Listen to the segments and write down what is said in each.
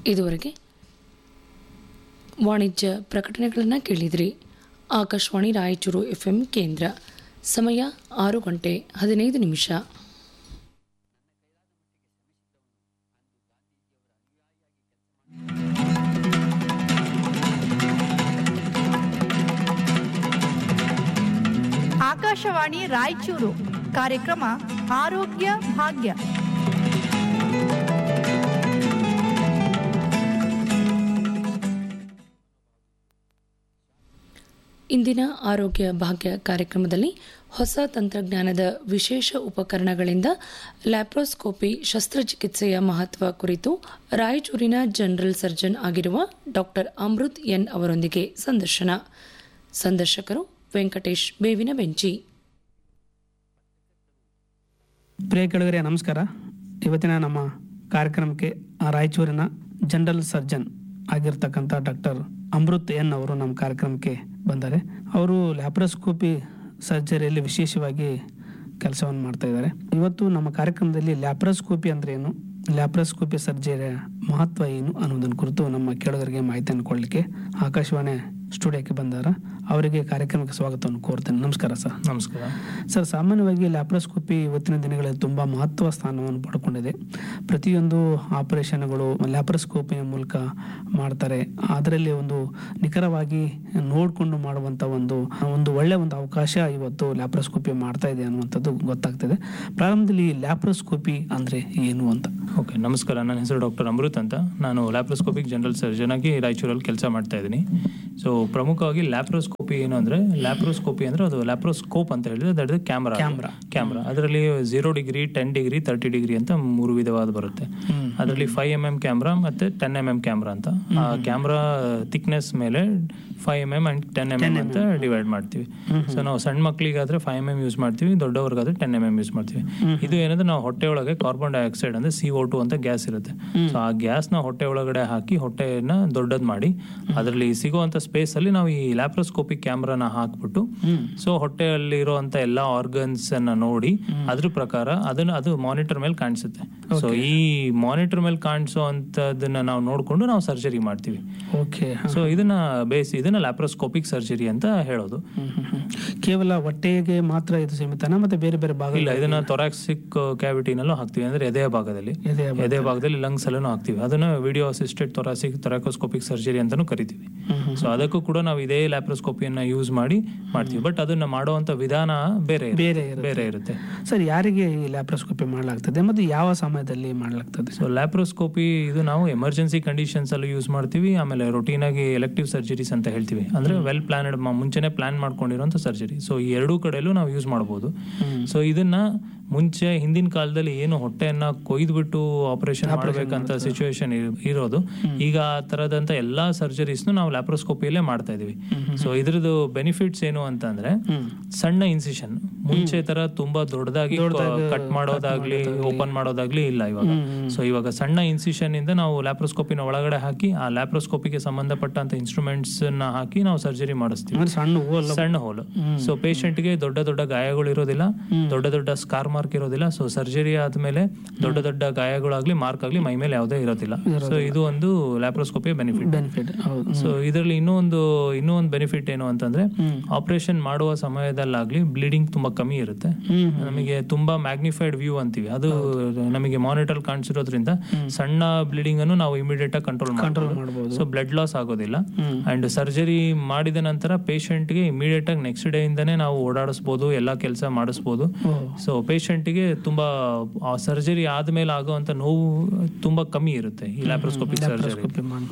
ಇದುವರೆಗೆ ವಾಣಿಜ್ಯ ಪ್ರಕಟಣೆಗಳನ್ನು ಕೇಳಿದ್ರಿ ಆಕಾಶವಾಣಿ ರಾಯಚೂರು ಎಫ್ಎಂ ಕೇಂದ್ರ ಸಮಯ ಆರು ಗಂಟೆ ಹದಿನೈದು ನಿಮಿಷ ಆಕಾಶವಾಣಿ ರಾಯಚೂರು ಕಾರ್ಯಕ್ರಮ ಆರೋಗ್ಯ ಭಾಗ್ಯ ಇಂದಿನ ಆರೋಗ್ಯ ಭಾಗ್ಯ ಕಾರ್ಯಕ್ರಮದಲ್ಲಿ ಹೊಸ ತಂತ್ರಜ್ಞಾನದ ವಿಶೇಷ ಉಪಕರಣಗಳಿಂದ ಲ್ಯಾಪ್ರೋಸ್ಕೋಪಿ ಶಸ್ತ್ರಚಿಕಿತ್ಸೆಯ ಮಹತ್ವ ಕುರಿತು ರಾಯಚೂರಿನ ಜನರಲ್ ಸರ್ಜನ್ ಆಗಿರುವ ಡಾಕ್ಟರ್ ಅಮೃತ್ ಎನ್ ಅವರೊಂದಿಗೆ ಸಂದರ್ಶನ ಸಂದರ್ಶಕರು ವೆಂಕಟೇಶ್ ಬೇವಿನ ಬೆಂಚಿ ಪ್ರಿಯ ಕೆಳಗರೆ ನಮಸ್ಕಾರ ಇವತ್ತಿನ ನಮ್ಮ ಕಾರ್ಯಕ್ರಮಕ್ಕೆ ಆ ರಾಯಚೂರಿನ ಜನರಲ್ ಸರ್ಜನ್ ಆಗಿರ್ತಕ್ಕಂಥ ಡಾಕ್ಟರ್ ಅಮೃತ್ ಎನ್ ಅವರು ನಮ್ಮ ಕಾರ್ಯಕ್ರಮಕ್ಕೆ ಬಂದ್ದಾರೆ ಅವರು ಲ್ಯಾಪ್ರೋಸ್ಕೋಪಿ ಸರ್ಜರಿಯಲ್ಲಿ ವಿಶೇಷವಾಗಿ ಕೆಲಸವನ್ನು ಮಾಡ್ತಾ ಇದ್ದಾರೆ ಇವತ್ತು ನಮ್ಮ ಕಾರ್ಯಕ್ರಮದಲ್ಲಿ ಲ್ಯಾಪ್ರೋಸ್ಕೋಪಿ ಅಂದ್ರೆ ಏನು ಲ್ಯಾಪ್ರೋಸ್ಕೋಪಿ ಸರ್ಜರಿಯ ಮಹತ್ವ ಏನು ಅನ್ನೋದನ್ನ ಕುರಿತು ನಮ್ಮ ಕೇಳುಗರಿಗೆ ಮಾಹಿತಿಯನ್ನು ಕೊಡಲಿಕ್ಕೆ ಆಕಾಶವಾಣಿ ಸ್ಟುಡಿಯೋಕ್ಕೆ ಬಂದಾರ ಅವರಿಗೆ ಕಾರ್ಯಕ್ರಮಕ್ಕೆ ಸ್ವಾಗತವನ್ನು ಕೋರ್ತೇನೆ ನಮಸ್ಕಾರ ಸರ್ ನಮಸ್ಕಾರ ಸರ್ ಸಾಮಾನ್ಯವಾಗಿ ಲ್ಯಾಪ್ರೋಸ್ಕೋಪಿ ಇವತ್ತಿನ ದಿನಗಳಲ್ಲಿ ತುಂಬ ಮಹತ್ವ ಸ್ಥಾನವನ್ನು ಪಡ್ಕೊಂಡಿದೆ ಪ್ರತಿಯೊಂದು ಆಪರೇಷನ್ಗಳು ಲ್ಯಾಪ್ರೋಸ್ಕೋಪಿಯ ಮೂಲಕ ಮಾಡ್ತಾರೆ ಅದರಲ್ಲಿ ಒಂದು ನಿಖರವಾಗಿ ನೋಡಿಕೊಂಡು ಮಾಡುವಂಥ ಒಂದು ಒಂದು ಒಳ್ಳೆ ಒಂದು ಅವಕಾಶ ಇವತ್ತು ಲ್ಯಾಪ್ರೋಸ್ಕೋಪಿ ಮಾಡ್ತಾ ಇದೆ ಅನ್ನುವಂಥದ್ದು ಗೊತ್ತಾಗ್ತದೆ ಪ್ರಾರಂಭದಲ್ಲಿ ಲ್ಯಾಪ್ರೋಸ್ಕೋಪಿ ಅಂದರೆ ಏನು ಅಂತ ಓಕೆ ನಮಸ್ಕಾರ ನನ್ನ ಹೆಸರು ಡಾಕ್ಟರ್ ಅಮೃತ್ ಅಂತ ನಾನು ಲ್ಯಾಪ್ರೋಸ್ಕೋಪಿಕ್ ಜನರಲ್ ಸರ್ಜನ್ ಆಗಿ ರಾಯಚೂರಲ್ಲಿ ಕೆಲಸ ಮಾಡ್ತಾ ಇದ್ದೀನಿ ಸೊ ಪ್ರಮುಖವಾಗಿ ಲ್ಯಾಪ್ರೋಸ್ಕೋಪಿ ಏನು ಅಂದರೆ ಲ್ಯಾಪ್ರೋಸ್ಕೋಪಿ ಅಂದರೆ ಅದು ಲ್ಯಾಪ್ರೋಸ್ಕೋಪ್ ಅಂತ ಹೇಳಿದ್ರೆ ದಟ್ ಕ್ಯಾಮ್ರಾ Camera. ಕ್ಯಾಮ್ರಾ ಅದರಲ್ಲಿ zero degree ten degree thirty degree ಅಂತ ಮೂರು ವಿಧವಾದ ಬರುತ್ತೆ ಅದರಲ್ಲಿ ಫೈವ್ ಎಮ್ ಎಮ್ ಕ್ಯಾಮ್ರಾ ಮತ್ತು ಟೆನ್ ಎಮ್ ಎಮ್ ಕ್ಯಾಮ್ರಾ ಅಂತ ಆ ಕ್ಯಾಮ್ರಾ ಥಿಕ್ನೆಸ್ ಮೇಲೆ five M M and ten M M ಅಂತ ಡಿವೈಡ್ ಮಾಡ್ತೀವಿ ಸೊ ನಾವು ಸಣ್ಣ ಮಕ್ಕಳಿಗಾದ್ರೆ ಫೈವ್ ಎಮ್ ಎಮ್ ಯೂಸ್ ಮಾಡ್ತೀವಿ ದೊಡ್ಡವ್ರಿಗಾದ್ರೆ ಟೆನ್ ಎಮ್ ಎಮ್ ಯೂಸ್ ಮಾಡ್ತೀವಿ ಇದು ಏನಂದ್ರೆ ನಾವು ಹೊಟ್ಟೆ ಒಳಗೆ ಕಾರ್ಬನ್ ಡೈಆಕ್ಸೈಡ್ ಅಂದ್ರೆ ಸಿ ಓ ಟು ಅಂತ ಗ್ಯಾಸ್ ಇರುತ್ತೆ ಸೊ ಆ ಗ್ಯಾಸ್ನ ಹೊಟ್ಟೆ ಒಳಗಡೆ ಹಾಕಿ ಹೊಟ್ಟೆಯನ್ನ ದೊಡ್ಡದ್ ಮಾಡಿ ಅದರಲ್ಲಿ ಸಿಗುವಂತ ಸ್ಪೇಸ್ ಅಲ್ಲಿ ನಾವು ಈ ಲ್ಯಾಪ್ರೋಸ್ಕೋಪಿಕ್ ಕ್ಯಾಮ್ರಾನ ಹಾಕ್ಬಿಟ್ಟು ಸೊ ಹೊಟ್ಟೆಯಲ್ಲಿ ಇರುವಂತ ಎಲ್ಲಾ ಆರ್ಗನ್ಸ್ ಅನ್ನ ನೋಡಿ ಅದ್ರ ಪ್ರಕಾರ ಅದನ್ನ ಅದು ಮಾನಿಟರ್ ಮೇಲೆ ಕಾಣಿಸುತ್ತೆ ಸೊ ಈ ಮಾನಿಟರ್ ಮೇಲೆ ಕಾಣಿಸೋ ಅಂತದನ್ನ ನಾವು ನೋಡ್ಕೊಂಡು ನಾವು ಸರ್ಜರಿ ಮಾಡ್ತೀವಿ ಓಕೆ ಸೊ ಇದನ್ನ ಬೇಸ್ ಇದನ್ನ ಲ್ಯಾಪ್ರೋಸ್ಕೋಪಿಕ್ ಸರ್ಜರಿ ಅಂತ ಹೇಳೋದು ಕೇವಲ ಹೊಟ್ಟೆಗೆ ಮಾತ್ರ ಇದು ಸೀಮಿತನ ಮತ್ತೆ ಬೇರೆ ಬೇರೆ ಭಾಗ ಇಲ್ಲ ಇದನ್ನ ತೊರಾಕ್ಸಿಕ್ ಕ್ಯಾವಿಟಿನಲ್ಲೂ ಹಾಕ್ತಿವಿ ಅಂದ್ರೆ ಎದೆಯ ಭಾಗದಲ್ಲಿ ಎದೆಯ ಎದೆ ಭಾಗದಲ್ಲಿ ಲಂಗ್ಸ್ ಅಲ್ಲೂ ಹಾಕ್ತಿವಿ ಅದನ್ನ video assisted thoracic thoracoscopic surgery ಅಂತಾನು ಕರಿತೀವಿ ಸೊ ಅದಕ್ಕೂ ಕೂಡ ನಾವು ಇದೇ ಲ್ಯಾಪ್ರೋಸ್ಕೋಪಿಯನ್ನ ಯೂಸ್ ಮಾಡಿ ಮಾಡ್ತೀವಿ ಬಟ್ ಅದನ್ನ ಮಾಡುವಂತ ವಿಧಾನ ಬೇರೆ ಇರುತ್ತೆ. ಬೇರೆ ಇರುತ್ತೆ. ಬೇರೆ ಇರುತ್ತೆ ಸರ್ ಯಾರಿಗೆ ಈ ಲ್ಯಾಪ್ರೋಸ್ಕೋಪಿ ಮಾಡಲಾಗ್ತದೆ ಮತ್ತು ಯಾವ ಸಮಯದಲ್ಲಿ ಮಾಡಲಾಗ್ತದೆ ಸೊ ಲ್ಯಾಪ್ರೋಸ್ಕೋಪಿ ಇದು ನಾವು ಎಮರ್ಜೆನ್ಸಿ ಕಂಡೀಷನ್ಸ್ ಅಲ್ಲೂ ಯೂಸ್ ಮಾಡ್ತೀವಿ ಆಮೇಲೆ ರೊಟೀನ್ ಆಗಿ ಎಲೆಕ್ಟಿವ್ ಸರ್ಜರೀಸ್ ಅಂತ ಹೇಳ್ತೀವಿ ಅಂದ್ರೆ ವೆಲ್ ಪ್ಲಾನೆಡ್ ಮುಂಚೆನೆ ಪ್ಲಾನ್ ಮಾಡ್ಕೊಂಡಿರೋಂಥ ಸರ್ಜರಿ ಸೊ ಈ ಎರಡೂ ಕಡೆಯಲ್ಲೂ ನಾವು ಯೂಸ್ ಮಾಡಬಹುದು ಸೊ ಇದನ್ನ ಮುಂಚೆ ಹಿಂದಿನ ಕಾಲದಲ್ಲಿ ಏನು ಹೊಟ್ಟೆಯನ್ನ ಕೊಯ್ದ್ಬಿಟ್ಟು ಆಪರೇಷನ್ ಮಾಡಬೇಕಂತ ಸಿಚುವೇಶನ್ ಇರೋದು ಈಗ ಆ ತರದಂತ ಎಲ್ಲಾ ಸರ್ಜರೀಸ್ನು ನಾವು ಲ್ಯಾಪ್ರೋಸ್ಕೋಪಿಯಲ್ಲೇ ಮಾಡ್ತಾ ಇದೀವಿ ಸೊ ಇದ್ರದ್ದು ಬೆನಿಫಿಟ್ಸ್ ಏನು ಅಂತಂದ್ರೆ ಸಣ್ಣ ಇನ್ಸಿಷನ್ ಮುಂಚೆ ತರ ತುಂಬಾ ದೊಡ್ಡದಾಗಿ ಕಟ್ ಮಾಡೋದಾಗ್ಲಿ ಓಪನ್ ಮಾಡೋದಾಗ್ಲಿ ಇಲ್ಲ ಇವಾಗ ಸೊ ಇವಾಗ ಸಣ್ಣ ಇನ್ಸಿಷನ್ ಇಂದ ನಾವು ಲ್ಯಾಪ್ರೋಸ್ಕೋಪಿನ ಒಳಗಡೆ ಹಾಕಿ ಆ ಲ್ಯಾಪ್ರೋಸ್ಕೋಪಿಗೆ ಸಂಬಂಧಪಟ್ಟಂತ ಇನ್ಸ್ಟ್ರೂಮೆಂಟ್ಸ್ ನ ಹಾಕಿ ನಾವು ಸರ್ಜರಿ ಮಾಡಿಸ್ತೀವಿ ಅಂದ್ರೆ ಸಣ್ಣ ಹೋಲ್ ಸಣ್ಣ ಹೋಲ್ ಸೊ ಗೆ ದೊಡ್ಡ ದೊಡ್ಡ ಗಾಯಗಳು ಇರೋದಿಲ್ಲ ದೊಡ್ಡ ದೊಡ್ಡ ಸ್ಕಾರ್ ಮಾರ್ಕ್ ಇರೋದಿಲ್ಲ ಸೊ ಸರ್ಜರಿ ಆದ್ಮೇಲೆ ದೊಡ್ಡ ದೊಡ್ಡ ಗಾಯಗಳಾಗ್ಲಿ ಮಾರ್ಕ್ ಆಗ್ಲಿ ಮೈ ಮೇಲೆ ಯಾವುದೇ ಇರೋದಿಲ್ಲ ಸೊ ಇದು ಒಂದು ಲ್ಯಾಪ್ರೋಸ್ಕೋಪಿಯ ಬೆನಿಫಿಟ್ ಬೆನಿಫಿಟ್ ಹೌದು ಸೊ ಇದರಲ್ಲಿ ಇನ್ನೂ ಒಂದು ಇನ್ನೂ ಒಂದು ಬೆನಿಫಿಟ್ ಏನು ಅಂತಂದ್ರೆ ಆಪರೇಷನ್ ಮಾಡುವ ಸಮಯದಲ್ಲಾಗ್ಲಿ ಬ್ಲೀಡಿಂಗ್ ತುಂಬಾ ಕಮ್ಮಿ ಇರುತ್ತೆ ನಮಗೆ ತುಂಬಾ ಮ್ಯಾಗ್ನಿಫೈಡ್ ವ್ಯೂ ಅಂತೀವಿ ಅದು ನಮಗೆ ಮಾನಿಟರ್ ಕಾಣಿಸಿರೋದ್ರಿಂದ ಸಣ್ಣ ಬ್ಲೀಡಿಂಗ್ ಅನ್ನು ನಾವು ಇಮಿಡಿಯೇಟ್ ಆಗಿ ಕಂಟ್ರೋಲ್ ಮಾಡ್ಬೋದು. ಮಾಡ್ಬೋದು ಸೊ ಬ್ಲಡ್ ಲಾಸ್ ಆಗೋದಿಲ್ಲ ಅಂಡ್ ಸರ್ಜರಿ ಮಾಡಿದ ನಂತರ patient ಗೆ ಇಮಿಡಿಯೇಟ್ ಆಗಿ ನೆಕ್ಸ್ಟ್ ಡೇ ಇಂದಾನೆ ನಾವು ಓಡಾಡಿಸ್ಬೋದು ಎಲ್ಲಾ ಕೆಲಸ ಮಾಡಿಸ್ಬೋದು ಸೊ ಗೆ ತುಂಬಾ ಸರ್ಜರಿ ಆದ್ಮೇಲೆ ಆಗುವಂತ ನೋವು ತುಂಬಾ ಕಮ್ಮಿ ಇರುತ್ತೆ ಈ ಲ್ಯಾಪ್ರೋಸ್ಕೋಪಿಕ್ ಸರ್ಜರಿ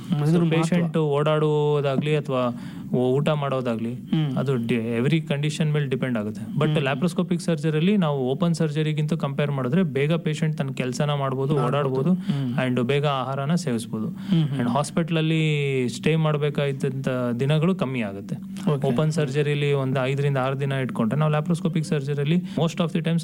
ಪೇಷಂಟ್ ಓಡಾಡುವುದಾಗ್ಲಿ ಅಥವಾ ಊಟ ಮಾಡೋದಾಗ್ಲಿ ಅದು ಎವ್ರಿ ಕಂಡೀಷನ್ ಮೇಲೆ ಡಿಪೆಂಡ್ ಆಗುತ್ತೆ ಬಟ್ ಲ್ಯಾಪ್ರೋಸ್ಕೋಪಿಕ್ ಸರ್ಜರಿಲಿ ನಾವು ಓಪನ್ ಸರ್ಜರಿಗಿಂತ ಕಂಪೇರ್ ಮಾಡಿದ್ರೆ ಬೇಗ ಪೇಷಂಟ್ ತನ್ನ ಕೆಲಸನ ಮಾಡ್ಬೋದು ಓಡಾಡ್ಬೋದು ಅಂಡ್ ಬೇಗ ಆಹಾರನ ಸೇವಿಸ್ಬೋದು ಅಂಡ್ ಹಾಸ್ಪಿಟಲ್ ಅಲ್ಲಿ ಸ್ಟೇ ಮಾಡಬೇಕಾದಂತ ದಿನಗಳು ಕಮ್ಮಿ ಆಗುತ್ತೆ ಓಪನ್ ಸರ್ಜರಿಲಿ ಒಂದು ಐದರಿಂದ ಆರು ದಿನ ಇಟ್ಕೊಂಡ್ರೆ ನಾವು ಲ್ಯಾಪ್ರೋಸ್ಕೋಪಿಕ್ ಸರ್ಜರಿಲಿ ಮೋಸ್ಟ್ ಆಫ್ ದಿ ಟೈಮ್ಸ್ ನಾವು ಮೊದಲು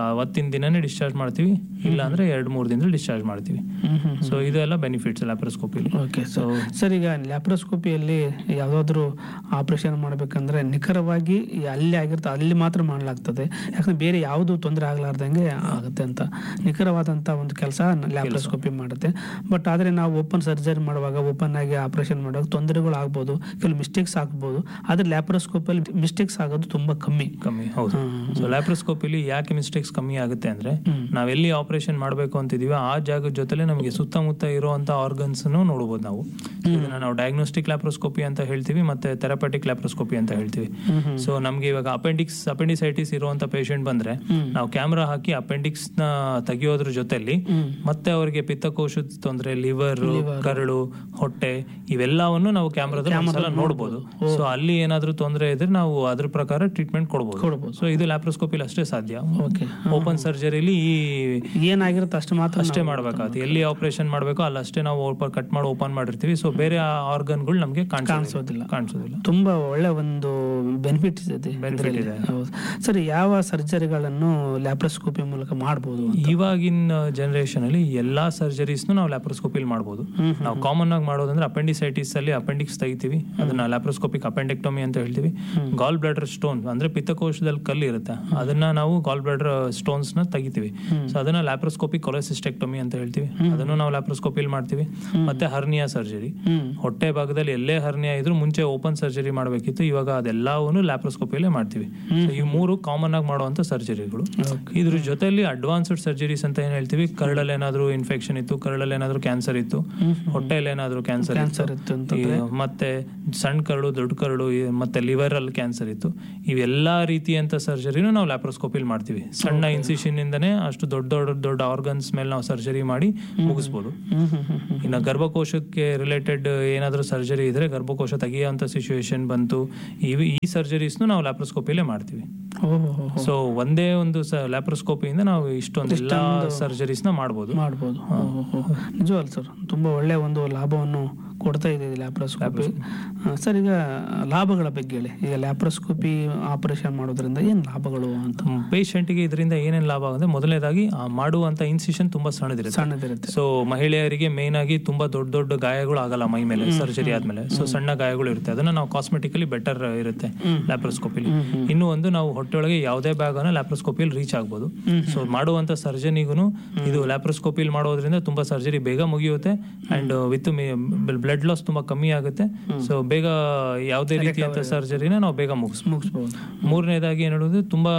ಅವತ್ತಿನ ದಿನನೇ ಡಿಸ್ಚಾರ್ಜ್ ಮಾಡ್ತೀವಿ ಇಲ್ಲ ಅಂದ್ರೆ ಎರಡು ಮೂರು ದಿನದಲ್ಲಿ ಡಿಸ್ಚಾರ್ಜ್ ಮಾಡ್ತೀವಿ ಸೊ ಇದೆಲ್ಲ ಬೆನಿಫಿಟ್ಸ್ ಲ್ಯಾಪ್ರೋಸ್ಕೋಪಿಲಿ ಓಕೆ ಸರ್ ಸರ್ ಈಗ ಲ್ಯಾಪ್ರೋಸ್ಕೋಪಿಯಲ್ಲಿ ಯಾವುದಾದ್ರೂ ಆಪರೇಷನ್ ಮಾಡಬೇಕಂದ್ರೆ ನಿಖರವಾಗಿ ಅಲ್ಲಿ ಆಗಿರ್ತ ಅಲ್ಲಿ ಮಾತ್ರ ಮಾಡಲಾಗ್ತದೆ ಯಾಕಂದ್ರೆ ಬೇರೆ ಯಾವುದು ತೊಂದರೆ ಆಗಲಾರ್ದಂಗೆ ಆಗುತ್ತೆ ಅಂತ ನಿಖರವಾದಂಥ ಒಂದು ಕೆಲಸ ಲ್ಯಾಪ್ರೋಸ್ಕೋಪಿ ಮಾಡುತ್ತೆ ಬಟ್ ಆದರೆ ನಾವು ಓಪನ್ ಸರ್ಜರಿ ಮಾಡುವಾಗ ಓಪನ್ ಆಗಿ ಆಪರೇಷನ್ ಮಾಡುವಾಗ ತೊಂದರೆಗಳು ಆಗ್ಬೋದು ಕೆಲವು ಮಿಸ್ಟೇಕ್ಸ್ ಆಗ್ಬೋದು ಆದರೆ ಲ್ಯಾಪ್ರೋಸ್ಕೋಪಲ್ಲಿ ಮಿಸ್ಟೇಕ್ಸ್ ಆಗೋದು ತುಂಬ ಕಮ್ಮಿ ಕಮ್ಮಿ ಹೌದು ಸೊ ಲ್ಯಾಪ್ರೋಸ್ಕೋಪಿಲಿ ಯಾಕೆ ಮಿಸ್ಟೇಕ್ಸ್ ಕಮ್ಮಿ ಆಗುತ್ತೆ ಅಂದ್ರೆ ನಾವ್ ಎಲ್ಲಿ ಆಪರೇಷನ್ ಮಾಡಬೇಕು ಅಂತಿದೀವಿ ಆ ಜಾಗದ ಜೊತೆಲೆ ನಮಗೆ ಸುತ್ತಮುತ್ತ ಇರುವಂತ ಆರ್ಗನ್ಸ್ ನೋಡಬಹುದು ನಾವು ಇದನ್ನ ನಾವು ಡಯಾಗ್ನೋಸ್ಟಿಕ್ ಲ್ಯಾಪ್ರೋಸ್ಕೋಪಿ ಅಂತ ಹೇಳ್ತೀವಿ ಮತ್ತೆ ಥೆರಪಟಿಕ್ ಲ್ಯಾಪ್ರೋಸ್ಕೋಪಿ ಅಂತ ಹೇಳ್ತೀವಿ ಸೊ ನಮ್ಗೆ ಇವಾಗ ಅಪೆಂಡಿಕ್ಸ್ ಅಪೆಂಡಿಸೈಟಿಸ್ ಇರುವಂತ ಪೇಷಂಟ್ ಬಂದ್ರೆ ನಾವು ಕ್ಯಾಮ್ರಾ ಹಾಕಿ ಅಪೆಂಡಿಕ್ಸ್ ನ ತೆಗಿಯೋದ್ರ ಜೊತೆಲಿ ಮತ್ತೆ ಅವರಿಗೆ ಪಿತ್ತಕೋಶದ ತೊಂದರೆ ಲಿವರ್ ಕರಳು ಹೊಟ್ಟೆ ಇವೆಲ್ಲವನ್ನು ನಾವು ಕ್ಯಾಮ್ರಾದಲ್ಲಿ ಒಂದ್ಸಲ ನೋಡ್ಬೋದು ಸೊ ಅಲ್ಲಿ ಏನಾದ್ರೂ ತೊಂದರೆ ಇದ್ರೆ ನಾವು ಅದ್ರ ಪ್ರಕಾರ ಟ್ರೀಟ್ಮೆಂಟ್ ಕೊಡ್ಬೋದು ಸೊ ಇದು ಲ್ಯಾಪ್ರೋಸ್ಕೋಪಿಲಿ ಅಷ್ಟೇ ಸಾಧ್ಯ ಓಕೆ ಓಪನ್ ಸರ್ಜರಿಲಿ ಈ ಏನಾಗಿರುತ್ತೆ ಅಷ್ಟು ಮಾತ್ರ ಅಷ್ಟೇ ಮಾಡ್ಬೇಕಾಗುತ್ತೆ ಎಲ್ಲಿ ಆಪರೇಷನ್ ಮಾಡಬೇಕು ಅಲ್ಲಿ ಅಷ್ಟೇ ನಾವು ಕಟ್ ಮಾಡಿ ಓಪನ್ ಮಾಡಿರ್ತೀವಿ ಸೊ ಬೇರೆ ಆರ್ಗನ್ಗಳು ನಮಗೆ ಕಾಣಿಸೋದಿಲ್ಲ ಕಾಣಿಸೋದಿಲ್ಲ ತುಂಬಾ ಒಳ್ಳೆ ಒಂದು ಬೆನಿಫಿಟ್ ಇದೆ Benefit ಇದ್ರಲ್ಲಿ. ಇದೆ. ಹೌದು ಸರ್ ಯಾವ ಸರ್ಜರಿಗಳನ್ನು ಲ್ಯಾಪ್ರೋಸ್ಕೋಪಿ ಮೂಲಕ ಮಾಡಬಹುದು ಇವಾಗಿನ ಜನರೇಷನ್ ಅಲ್ಲಿ ಎಲ್ಲಾ ಸರ್ಜರೀಸ್ ನಾವು ಲ್ಯಾಪ್ರೋಸ್ಕೋಪಿಲಿ ಮಾಡ್ಬೋದು ನಾವು ಕಾಮನ್ ಆಗಿ ಮಾಡೋದಂದ್ರೆ ಅಪೆಂಡಿಸೈಟಿಸ್ ಅಲ್ಲಿ ಅಪೆಂಡಿಕ್ಸ್ ತೆಗಿತೀವಿ ಅದನ್ನ ಲ್ಯಾಪ್ರೋಸ್ಕೋಪಿಕ್ ಅಪೆಂಡೆಕ್ಟೊಮಿ ಅಂತ ಹೇಳ್ತೀವಿ ಗಾಲ್ ಬ್ಲಾಡರ್ ಸ್ಟೋನ್ ಅಂದ್ರೆ ಪಿತ್ತಕೋಶದಲ್ಲಿ ಕಲ್ಲು ಇರುತ್ತೆ ಅದನ್ನ ನಾವು ಗಾಲ್ ಬ್ಲಾಡರ್ ಸ್ಟೋನ್ಸ್ ನ ತೆಗಿತೀವಿ ಸೊ ಅದನ್ನ ಲ್ಯಾಪ್ರೋಸ್ಕೋಪಿಕ್ ಕೊಲೆಸಿಸ್ಟೆಕ್ಟೊಮಿ ಅಂತ ಹೇಳ್ತೀವಿ ಅದನ್ನು ನಾವು ಲ್ಯಾಪ್ರೋಸ್ಕೋಪಿಲಿ ಮಾಡ್ತೀವಿ ಮತ್ತೆ ಹರ್ನಿಯಾ ಸರ್ಜರಿ ಹೊಟ್ಟೆ ಭಾಗದಲ್ಲಿ ಎಲ್ಲೇ ಹರ್ನಿಯಾ ಇದ್ರೂ ಮುಂಚೆ ಓಪನ್ ಸರ್ಜರಿ ಮಾಡಬೇಕಿತ್ತು ಇವಾಗ ಅದೆಲ್ಲವನ್ನು ಲ್ಯಾಪ್ರೋಸ್ಕೋಪಿಯಲ್ಲೇ ಮಾಡ್ತೀವಿ So ಈ ಮೂರು ಕಾಮನ್ ಆಗಿ ಮಾಡುವಂತ ಸರ್ಜರಿಗಳು ಇದ್ರ ಜೊತೆಲಿ ಅಡ್ವಾನ್ಸ್ಡ್ ಸರ್ಜರೀಸ್ ಅಂತ ಏನ್ ಹೇಳ್ತೀವಿ ಕರಳಲ್ಲಿ ಏನಾದ್ರು ಇನ್ಫೆಕ್ಷನ್ ಇತ್ತು ಕರಳಲ್ಲಿ ಏನಾದ್ರು ಕ್ಯಾನ್ಸರ್ ಇತ್ತು ಹೊಟ್ಟೆಯಲ್ಲಿ ಏನಾದ್ರು ಕ್ಯಾನ್ಸರ್ ಕ್ಯಾನ್ಸರ್ ಇತ್ತು ಅಂತ ಮತ್ತೆ ಸಣ್ಣ ಕರಳು ದೊಡ್ಡ ಕರಳು ಈ- ಮತ್ತೆ ಲಿವರ್ ಅಲ್ಲಿ ಕ್ಯಾನ್ಸರ್ ಇತ್ತು ಇವೆಲ್ಲಾ ರೀತಿಯಂತ ಸರ್ಜರಿನೂ ನಾವು ಲ್ಯಾಪ್ರೋಸ್ಕೋಪಿಲ್ ಮಾಡ್ತೀವಿ ಸಣ್ಣ ಇನ್ಸಿಷನ್ ಇಂದನೇ ಅಷ್ಟು ದೊಡ್ಡ ದೊಡ್ಡ ದೊಡ್ಡ ಆರ್ಗನ್ಸ್ ಮೇಲೆ ನಾವು ಸರ್ಜರಿ ಮಾಡಿ ಮುಗಿಸ್ಬೋದು ಇನ್ನು ಗರ್ಭಕೋಶಕ್ಕೆ ರಿಲೇಟೆಡ್ ಏನಾದರೂ ಸರ್ಜರಿ ಇದ್ರೆ ಗರ್ಭಕೋಶ ತೆಗಿಯೋಂಥ ಸಿಚುವೇಶನ್ ಬಂತು ಇವು ಈ ಸರ್ಜರೀಸ್ನು ನಾವು ಲ್ಯಾಪ್ರೋಸ್ಕೋಪಿಲೇ ಮಾಡ್ತೀವಿ ಓಹೋ ಸೊ ಒಂದೇ ಒಂದು ಲ್ಯಾಪ್ರೋಸ್ಕೋಪಿಯಿಂದ ನಾವು ಇಷ್ಟೊಂದು ಎಲ್ಲ ಸರ್ಜರೀಸ್ನ ಮಾಡ್ಬೋದು ಮಾಡ್ಬೋದು ನಿಜವಲ್ಲ ಸರ್ ತುಂಬ ಒಳ್ಳೆಯ ಒಂದು ಲಾಭವನ್ನು ಕೊಡ್ತಾ ಇದೆ ಲ್ಯಾಪ್ರೋಸ್ಕೋಪಿ ಸರ್ ಈಗ ಲಾಭಗಳ ಬಗ್ಗೆ ಹೇಳಿ ಈಗ ಲ್ಯಾಪ್ರೋಸ್ಕೋಪಿ ಆಪರೇಷನ್ ಮಾಡೋದ್ರಿಂದ ಏನು ಲಾಭಗಳು ಅಂತ ಪೇಷಂಟ್ಗೆ ಇದರಿಂದ ಏನೇನು ಲಾಭ ಆಗುತ್ತೆ ಮೊದಲನೇದಾಗಿ ಆ ಮಾಡುವಂತ ಇನ್ಸಿಷನ್ ತುಂಬಾ ಸಣ್ಣದಿರುತ್ತೆ ಸಣ್ಣದಿರುತ್ತೆ ಸೊ ಮಹಿಳೆಯರಿಗೆ ಮೇನ್ ಆಗಿ ತುಂಬಾ ದೊಡ್ಡ ದೊಡ್ಡ ಗಾಯಗಳು ಆಗಲ್ಲ ಮೈ ಮೇಲೆ ಸರ್ಜರಿ ಆದ್ಮೇಲೆ ಸೊ ಸಣ್ಣ ಗಾಯಗಳು ಇರುತ್ತೆ ಅದನ್ನ ನಾವು ಕಾಸ್ಮೆಟಿಕಲಿ ಬೆಟರ್ ಇರುತ್ತೆ ಲ್ಯಾಪ್ರೋಸ್ಕೋಪಿಲಿ ಇನ್ನು ಒಂದು ನಾವು ಹೊಟ್ಟೆಯೊಳಗೆ ಯಾವುದೇ ಭಾಗನ ಲ್ಯಾಪ್ರೋಸ್ಕೋಪಿಯಲ್ಲಿ ರೀಚ್ ಆಗ್ಬೋದು ಸೊ ಮಾಡುವಂತ ಸರ್ಜನಿಗೂ ಇದು ಲ್ಯಾಪ್ರೋಸ್ಕೋಪಿಲಿ ಮಾಡೋದ್ರಿಂದ ತುಂಬಾ ಸರ್ಜರಿ ಬೇಗ ಮುಗಿಯುತ್ತೆ ಅಂಡ್ ವಿತ್ ಬ್ಲಡ್ ಲಾಸ್ ತುಂಬಾ ಕಮ್ಮಿ ಆಗುತ್ತೆ ಸೊ ಬೇಗ ಯಾವುದೇ ರೀತಿಯಂತ ಸರ್ಜರಿನ ನಾವು ಬೇಗ ಮುಗಿಸ್ಬೋದು ಮುಗಿಸ್ಬೋದು ಮೂರನೇದಾಗಿ ಏನು ಹೇಳೋದು ತುಂಬಾ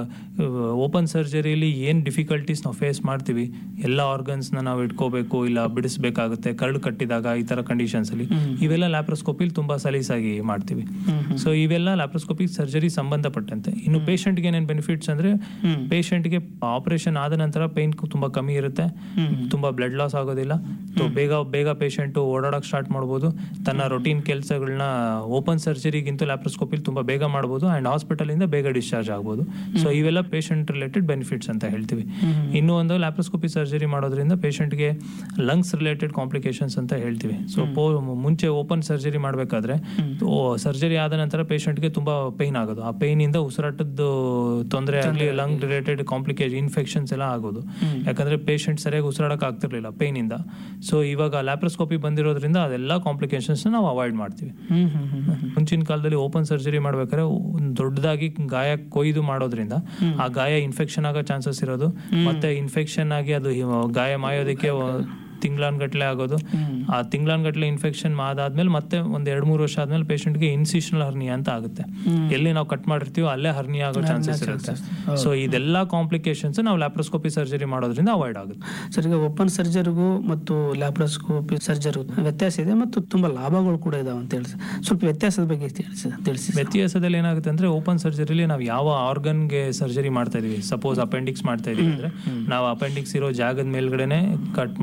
ಓಪನ್ ಸರ್ಜರಿಲಿ ಏನ್ ಡಿಫಿಕಲ್ಟೀಸ್ ನಾವು ಫೇಸ್ ಮಾಡ್ತೀವಿ ಎಲ್ಲ ಆರ್ಗನ್ಸ್ ನ ನಾವು ಇಟ್ಕೋಬೇಕು ಇಲ್ಲ ಬಿಡಿಸ್ಬೇಕಾಗುತ್ತೆ ಕರಳು ಕಟ್ಟಿದಾಗ ಈ ತರ ಕಂಡೀಷನ್ಸ್ ಅಲ್ಲಿ ಇವೆಲ್ಲ ಲ್ಯಾಪ್ರೋಸ್ಕೋಪಿಲಿ ತುಂಬಾ ಸಲೀಸಾಗಿ ಮಾಡ್ತೀವಿ ಸೊ ಇವೆಲ್ಲ ಲ್ಯಾಪ್ರೋಸ್ಕೋಪಿಕ್ ಸರ್ಜರಿ ಸಂಬಂಧಪಟ್ಟಂತೆ ಇನ್ನು patient ಗೆ ಏನೇನು ಬೆನಿಫಿಟ್ಸ್ ಅಂದ್ರೆ patient ಗೆ ಆಪರೇಷನ್ ಆದ ನಂತರ ಪೇನ್ ತುಂಬಾ ಕಮ್ಮಿ ಇರುತ್ತೆ ತುಂಬಾ ಬ್ಲಡ್ ಲಾಸ್ ಆಗೋದಿಲ್ಲ ಸೊ ಬೇಗ ಬೇಗ ಪೇಷಂಟ್ ಓಡಾಡಕ್ ಸ್ಟಾರ್ಟ್ ಮಾಡ್ಬೋದು ತನ್ನ ರೊಟೀನ್ ಕೆಲಸಗಳನ್ನ ಓಪನ್ ಸರ್ಜರಿಗಿಂತ ಲ್ಯಾಪ್ರೋಸ್ಕೋಪಿಲಿ ತುಂಬಾ ಬೇಗ ಮಾಡ್ಬೋದು ಅಂಡ್ ಹಾಸ್ಪಿಟಲ್ ಇಂದ ಬೇಗ ಡಿಸ್ಚಾರ್ಜ್ ಆಗ್ಬೋದು ಸೊ ಇವೆಲ್ಲ ಪೇಷಂಟ್ ರಿಲೇಟೆಡ್ ಬೆನಿಫಿಟ್ಸ್ ಅಂತ ಹೇಳ್ತೀವಿ ಇನ್ನು ಒಂದು ಲ್ಯಾಪ್ರೋಸ್ಕೋಪಿ ಸರ್ಜರಿ ಮಾಡೋದ್ರಿಂದ ಪೇಷಂಟ್ಗೆ ಲಂಗ್ಸ್ ರಿಲೇಟೆಡ್ ಕಾಂಪ್ಲಿಕೇಶನ್ಸ್ ಅಂತ ಹೇಳ್ತೀವಿ ಸೊ ಮುಂಚೆ ಓಪನ್ ಸರ್ಜರಿ ಮಾಡಬೇಕಾದ್ರೆ ಸರ್ಜರಿ ಆದ ನಂತರ ಪೇಷಂಟ್ಗೆ ತುಂಬಾ ಪೈನ್ ಆಗೋದು ಆ ಪೈನ್ ಇಂದ ಉಸಿರಾಟದ ತೊಂದರೆ ಆಗಲಿ ಲಂಗ್ ರಿಲೇಟೆಡ್ ಕಾಂಪ್ಲಿಕೇಶನ್ ಇನ್ಫೆಕ್ಷನ್ಸ್ ಎಲ್ಲ ಆಗೋದು ಯಾಕಂದ್ರೆ ಪೇಷಂಟ್ ಸರಿಯಾಗಿ ಉಸಿರಾಡಕ್ ಆಗ್ತಿರ್ಲಿಲ್ಲ ಪೈನ್ ಇಂದ ಸೊ ಇವಾಗ ಲ್ಯಾಪ್ರೋಸ್ಕೋಪಿ ಬಂದಿರೋದ್ರಿಂದ ಅದೆಲ್ಲ ಕಾಂಪ್ಲಿಕೇಶನ್ಸ್ ನಾವು ಅವಾಯ್ಡ್ ಮಾಡ್ತೀವಿ ಹ್ಮ್ ಹ್ಮ್ ಹ್ಮ್ ಮುಂಚಿನ ಕಾಲದಲ್ಲಿ ಓಪನ್ ಸರ್ಜರಿ ಮಾಡ್ಬೇಕಾದ್ರೆ ಒಂದ್ ದೊಡ್ಡದಾಗಿ ಗಾಯ ಕೊಯ್ದು ಮಾಡೋದ್ರಿಂದ ಆ ಗಾಯ ಇನ್ಫೆಕ್ಷನ್ ಆಗೋ ಚಾನ್ಸಸ್ ಇರೋದು ಮತ್ತೆ ಇನ್ಫೆಕ್ಷನ್ ಆಗಿ ಅದು ಹಿ- ಗಾಯ ಮಾಯೋದಕ್ಕೆ ತಿಂಗಳಾನ್ಗಟ್ಲೆ ಆಗೋದು ಆ ತಿಂಗಳಾನ್ಗಟ್ಲೆ ಇನ್ಫೆಕ್ಷನ್ ಆದಾದ್ಮೇಲೆ ಮತ್ತೆ ಒಂದ್ ಎರಡ್ ಮೂರು ವರ್ಷ ಆದ್ಮೇಲೆ ಪೇಷಂಟ್ಗೆ ಇನ್ಸಿಷನಲ್ ಹರ್ನಿಯಾ ಅಂತ ಆಗುತ್ತೆ ಎಲ್ಲಿ ನಾವು ಕಟ್ ಮಾಡಿರ್ತೀವೋ ಅಲ್ಲೇ ಹರ್ನಿಯಾ ಆಗೋ ಚಾನ್ಸಸ್ ಇರುತ್ತೆ ಸೊ ಇದೆಲ್ಲ ಕಾಂಪ್ಲಿಕೇಶನ್ಸ್ ನಾವು ಲ್ಯಾಪ್ರೋಸ್ಕೋಪಿ ಸರ್ಜರಿ ಮಾಡೋದ್ರಿಂದ ಅವಾಯ್ಡ್ ಆಗುತ್ತೆ ಸರ್ ಈಗ ಓಪನ್ ಸರ್ಜರಿಗೂ ಮತ್ತು ಲ್ಯಾಪ್ರೋಸ್ಕೋಪಿ ಸರ್ಜರಿಗೂ ವ್ಯತ್ಯಾಸ ಇದೆ ಮತ್ತು ತುಂಬಾ ಲಾಭಗಳು ಕೂಡ ಇದಾವೆ ಅಂತ ಹೇಳಿ ಸ್ವಲ್ಪ ವ್ಯತ್ಯಾಸದ ಬಗ್ಗೆ ತಿಳಿಸಿ ತಿಳಿಸಿ ಸರ್. ವ್ಯತ್ಯಾಸದಲ್ಲಿ ಏನಾಗುತ್ತೆ ಅಂದ್ರೆ ಓಪನ್ ಸರ್ಜರಿಲಿ ನಾವು ಯಾವ ಆರ್ಗನ್ಗೆ ಸರ್ಜರಿ ಮಾಡ್ತಾ ಇದೀವಿ ಸಪೋಸ್ ಅಪೆಂಡಿಕ್ಸ್ ಮಾಡ್ತಾ ಇದೀವಿ ಅಂದ್ರೆ ನಾವು ಅಪೆಂಡಿಕ್ಸ್ ಇರೋ ಜಾಗದ ಮೇಲ್ಗಡೆನೆ ಕಟ್ ಮಾಡ್ಕೊಂಡು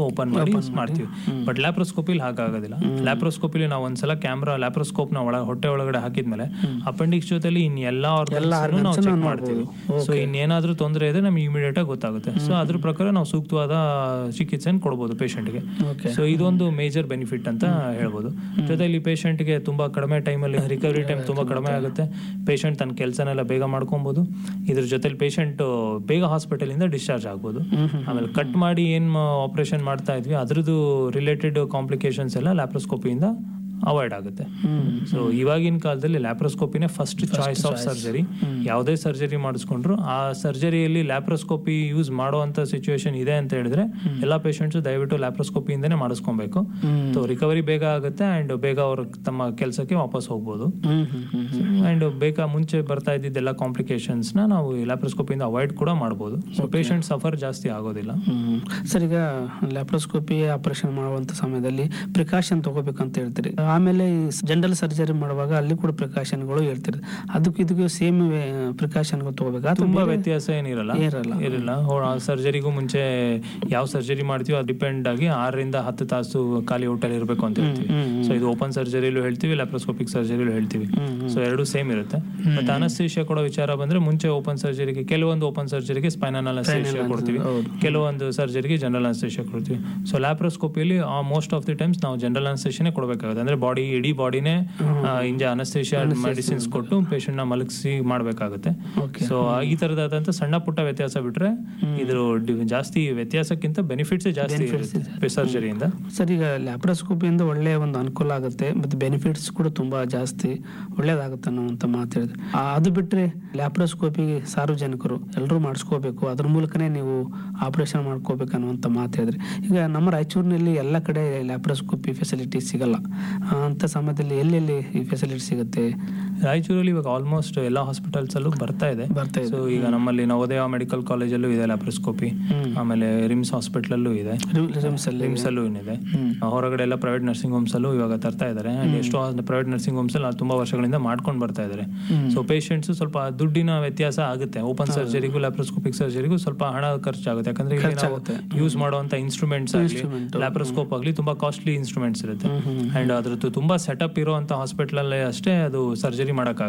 ಓಪನ್ ಮಾಡಿ ಮಾಡ್ತೀವಿ ಬಟ್ ಲ್ಯಾಪ್ರೋಸ್ಕೋಪಿಲಿ ಹಾಗಾಗೋದಿಲ್ಲ ಲ್ಯಾಪ್ರೋಸ್ಕೋಪಿಲಿ ನಾವು ಒಂದ್ಸಲ ಕ್ಯಾಮ್ರಾ ಲ್ಯಾಪ್ರೋಸ್ಕೋಪ್ ನ ಒಳ ಹೊಟ್ಟೆ ಒಳಗಡೆ ಹಾಕಿದ್ಮೇಲೆ ಅಪೆಂಡಿಕ್ಸ್ ಜೊತೆಲಿ ಇನ್ ಎಲ್ಲಾ organs ನು ನಾವು ಚೆಕ್ ಮಾಡ್ತೀವಿ ಸೊ ಇನ್ನೇನಾದ್ರೂ ತೊಂದರೆ ಇದೆ ನಮ್ಗೆ ಇಮಿಡಿಯೇಟ್ ಆಗಿ ಗೊತ್ತಾಗುತ್ತೆ ಸೊ ಅದ್ರ ಪ್ರಕಾರ ನಾವು ಸೂಕ್ತವಾದ ಚಿಕಿತ್ಸೆನ ಕೊಡ್ಬೋದು ಪೇಷಂಟ್ಗೆ Okay. ಸೊ ಇದೊಂದು ಮೇಜರ್ ಬೆನಿಫಿಟ್ ಅಂತ ಹೇಳ್ಬೋದು ಜೊತೆಲಿ ಪೇಷಂಟ್ಗೆ ತುಂಬಾ ಕಡಿಮೆ ಟೈಮಲ್ಲಿ ರಿಕವರಿ ಟೈಮ್ ತುಂಬಾ ಕಡಿಮೆ ಆಗುತ್ತೆ ಪೇಷಂಟ್ ತನ್ನ ಕೆಲಸನೆಲ್ಲ ಬೇಗ ಮಾಡ್ಕೊಬೋದು ಇದ್ರ ಜೊತೆಲಿ ಪೇಷಂಟ್ ಬೇಗ hospital ಇಂದ ಡಿಸ್ಚಾರ್ಜ್ ಆಗ್ಬೋದು ಆಮೇಲೆ ಕಟ್ ಮಾಡಿ ಏನ್ ಆಪರೇಷನ್ ಮಾಡ್ತಾ ಇದ್ವಿ ಅದ್ರದ್ದು ರಿಲೇಟೆಡ್ ಕಾಂಪ್ಲಿಕೇಶನ್ಸ್ ಎಲ್ಲ ಲ್ಯಾಪ್ರೋಸ್ಕೋಪಿಯಿಂದ ಅವಾಯ್ಡ್ ಆಗುತ್ತೆ ಸೊ ಇವಾಗಿನ ಕಾಲದಲ್ಲಿ ಲ್ಯಾಪ್ರೋಸ್ಕೋಪಿನೇ ಫಸ್ಟ್ ಚಾಯ್ಸ್ ಆಫ್ ಸರ್ಜರಿ ಯಾವುದೇ ಸರ್ಜರಿ ಮಾಡಿಸ್ಕೊಂಡ್ರು ಆ ಸರ್ಜರಿಯಲ್ಲಿ ಲ್ಯಾಪ್ರೋಸ್ಕೋಪಿ ಯೂಸ್ ಮಾಡುವಂತ ಸಿಚುವೇಶನ್ ಇದೆ ಅಂತ ಹೇಳಿದ್ರೆ ಎಲ್ಲಾ ಪೇಷಂಟ್ಸ್ ದಯವಿಟ್ಟು ಲ್ಯಾಪ್ರೋಸ್ಕೋಪಿಯಿಂದನೇ ಮಾಡಿಸ್ಕೊಬೇಕು ಸೊ ರಿಕವರಿ ಬೇಗ ಆಗುತ್ತೆ ಅಂಡ್ ಬೇಗ ಅವ್ರ ತಮ್ಮ ಕೆಲಸಕ್ಕೆ ವಾಪಸ್ ಹೋಗ್ಬೋದು ಹ್ಮ್ ಹ್ಮ್ ಹ್ಮ್ ಅಂಡ್ ಬೇಕಾ ಮುಂಚೆ ಬರ್ತಾ ಇದ್ದಿದ್ದೆಲ್ಲ ಕಾಂಪ್ಲಿಕೇಶನ್ಸ್ ನ ನಾವು ಲ್ಯಾಪ್ರೋಸ್ಕೋಪಿಯಿಂದ ಅವಾಯ್ಡ್ ಕೂಡ ಮಾಡ್ಬೋದು ಸೊ ಪೇಷಂಟ್ ಸಫರ್ ಜಾಸ್ತಿ ಆಗೋದಿಲ್ಲ ಹ್ಮ್. ಸರ್ ಈಗ ಲ್ಯಾಪ್ರೋಸ್ಕೋಪಿ ಆಪರೇಷನ್ ಮಾಡುವಂತ ಸಮಯದಲ್ಲಿ ಪ್ರಿಕಾಷನ್ ತಗೋಬೇಕಂತ ಹೇಳ್ತೀರಿ ಆಮೇಲೆ ಜನರಲ್ ಸರ್ಜರಿ ಮಾಡುವಾಗ ಅಲ್ಲಿ ಕೂಡ ಪ್ರಿಕಾಷನ್ಗಳು ಹೇಳ್ತೀರಿ ಅದಕ್ಕೂ ಇದಕ್ಕೂ ಸೇಮ್ ಪ್ರಿಕಾಷನ್ಗಳು ತಗೋಬೇಕಾ ಅಥವಾ ತುಂಬಾ ಬೇರೆ- ವ್ಯತ್ಯಾಸ ಏನಿರಲ್ಲ ಇರಲ್ಲ. ಇರಲ್ಲ ಸರ್ಜರಿಗೂ ಮುಂಚೆ ಯಾವ ಸರ್ಜರಿ ಮಾಡ್ತೀವಿ ಅದು ಡಿಪೆಂಡ್ ಆಗಿ ಆರರಿಂದ ಹತ್ತು ತಾಸು ಖಾಲಿ ಹೋಟೆಲ್ ಇರಬೇಕು ಅಂತ ಹೇಳ್ತೀವಿ ಸೊ ಇದು ಓಪನ್ ಸರ್ಜರಿಲೂ ಹೇಳ್ತೀವಿ ಲ್ಯಾಪ್ರೋಸ್ಕೋಪಿಕ್ ಸರ್ಜರಿಲೂ ಹೇಳ್ತೀವಿ ಸೊ ಎರಡು ಸೇಮ್ ಇರುತ್ತೆ ಮತ್ತೆ ಅನಸ್ತೇಷಿಯಾ ಕೊಡೋ ವಿಚಾರ ಬಂದ್ರೆ ಮುಂಚೆ ಓಪನ್ ಸರ್ಜರಿಗೆ ಕೆಲವೊಂದು ಓಪನ್ ಸರ್ಜರಿಗೆ ಸ್ಪೈನಲ್ ಅನಸ್ತೇಷಿಯಾ ಕೊಡ್ತೀವಿ ಕೆಲವೊಂದು ಸರ್ಜರಿಗೆ ಜನರಲ್ ಅನಸ್ತೇಷಿಯಾ ಕೊಡ್ತೀವಿ ಸೊ ಲ್ಯಾಪ್ರೋಸ್ಕೋಪಿಯಲ್ಲಿ ಮೋಸ್ಟ್ ಆಫ್ ದಿ ಟೈಮ್ಸ್ ನಾವು ಜನರಲ್ ಅನಸ್ತೇಷಿಯಾನೇ ಕೊಡಬೇಕಾಗುತ್ತೆ ಅಂದ್ರೆ ಬಾಡಿ ಇಡೀ ಬಾಡಿನೇ ಇಂಜ ಅನಸ್ತೇಷಿಯಾ ಮೆಡಿಸಿನ್ಸ್ ಕೊಟ್ಟು ಪೇಷಂಟ್ ನ ಮಲಗಿಸಿ ಮಾಡಬೇಕಾಗುತ್ತೆ ಸೊ ಈ ತರದಾದಂತ ಸಣ್ಣ ಪುಟ್ಟ ವ್ಯತ್ಯಾಸ ಬಿಟ್ರೆ ಇದ್ರ ಡಿ- ಜಾಸ್ತಿ ವ್ಯತ್ಯಾಸಕ್ಕಿಂತ ಬೆನಿಫಿಟ್ಸ್ ಜಾಸ್ತಿ ಇರುತ್ತೆ ಸರ್ಜರಿಯಿಂದ ಸರ್ ಈಗ ಲ್ಯಾಪ್ರೋಸ್ಕೋಪಿಯಿಂದ ಒಳ್ಳೆಯ ಒಂದು ಅನುಕೂಲ ಆಗುತ್ತೆ ಮತ್ತೆ ಬೆನಿಫಿಟ್ಸ್ ಕೂಡ ತುಂಬಾ ಜಾಸ್ತಿ ಒಳ್ಳೇದಾಗುತ್ತೆ ಅನ್ನುವಂತ ಮಾತು ಹೇಳಿದ್ರೆ ಆ, ಅದು ಬಿಟ್ರೆ ಲ್ಯಾಪ್ರೋಸ್ಕೋಪಿ ಸಾರ್ವಜನಿಕರು ಎಲ್ಲರೂ ಮಾಡಿಸ್ಕೋಬೇಕು ಅದ್ರ ಮೂಲಕನೇ ನೀವು ಆಪರೇಷನ್ ಮಾಡ್ಕೋಬೇಕು ಅನ್ನುವಂತ ಮಾತು ಹೇಳಿದ್ರಿ ಈಗ ನಮ್ಮ ರಾಯಚೂರಿನಲ್ಲಿ ಎಲ್ಲ ಕಡೆ ಲ್ಯಾಪ್ರೋಸ್ಕೋಪಿ ಫೆಸಿಲಿಟಿ ಸಿಗಲ್ಲ ಆ, ಅಂತ ಸಮಯದಲ್ಲಿ ಎಲ್ಲೆಲ್ಲಿ ಈ ಫೆಸಿಲಿಟಿ ಸಿಗುತ್ತೆ ರಾಯಚೂರಲ್ಲಿ ಇವಾಗ ಆಲ್ಮೋಸ್ಟ್ ಎಲ್ಲಾ ಹಾಸ್ಪಿಟಲ್ಸ್ ಅಲ್ಲೂ ಬರ್ತಾ ಇದೆ ಬರ್ತಾ ಇದೆ ಸೊ ಈಗ ನಮ್ಮಲ್ಲಿ ನವೋದಯ ಮೆಡಿಕಲ್ ಕಾಲೇಜಲ್ಲೂ ಇದೆ ಲ್ಯಾಪ್ರೋಸ್ಕೋಪಿ ಆಮೇಲೆ ರಿಮ್ಸ್ ಹಾಸ್ಪಿಟಲ್ ಇದೆ ರಿಮ್ಸ್ ಅಲ್ಲಿ ರಿಮ್ಸ್ ಅಲ್ಲೂ ಏನಿದೆ ಹೊರಗಡೆ ಎಲ್ಲ ಪ್ರೈವೇಟ್ ನರ್ಸಿಂಗ್ ಹೋಮ್ಸ್ ಅಲ್ಲೂ ಇವಾಗ ತರ್ತಾ ಇದ್ದಾರೆ And ಎಷ್ಟೋ ಪ್ರೈವೇಟ್ ನರ್ಸಿಂಗ್ ಹೋಮ್ಸ್ ಅಲ್ಲಿ ತುಂಬಾ ವರ್ಷಗಳಿಂದ ಮಾಡ್ಕೊಂಡು ಬರ್ತಾ ಇದ್ದಾರೆ ಸೊ ಪೇಷಂಟ್ಸ್ ಸ್ವಲ್ಪ ದುಡ್ಡಿನ ವ್ಯತ್ಯಾಸ ಆಗುತ್ತೆ ಓಪನ್ ಸರ್ಜರಿಗೂ ಲ್ಯಾಪ್ರೋಸ್ಕೋಪಿಕ್ ಸರ್ಜರಿಗೂ ಸ್ವಲ್ಪ ಹಣ ಖರ್ಚಾಗುತ್ತೆ ಯಾಕಂದ್ರೆ ಇಲ್ಲಿ ನಾವು ಯೂಸ್ ಮಾಡುವಂತ ಇನ್ಸ್ಟ್ರೂಮೆಂಟ್ಸ್ ಆಗಲಿ ಲ್ಯಾಪ್ರೋಸ್ಕೋಪ್ ಆಗಲಿ ತುಂಬಾ ಕಾಸ್ಟ್ಲಿ ಇನ್ಸ್ಟ್ರೂಮೆಂಟ್ಸ್ ಇರುತ್ತೆ ಅಂಡ್ ಅದ್ರದ್ದು ತುಂಬಾ ಸೆಟಪ್ ಇರುವಂತ ಹಾಸ್ಪಿಟಲ್ ಅಲ್ಲೇ ಅಷ್ಟೇ ಅದು ಸರ್ಜರಿ ಮಾಡಕ್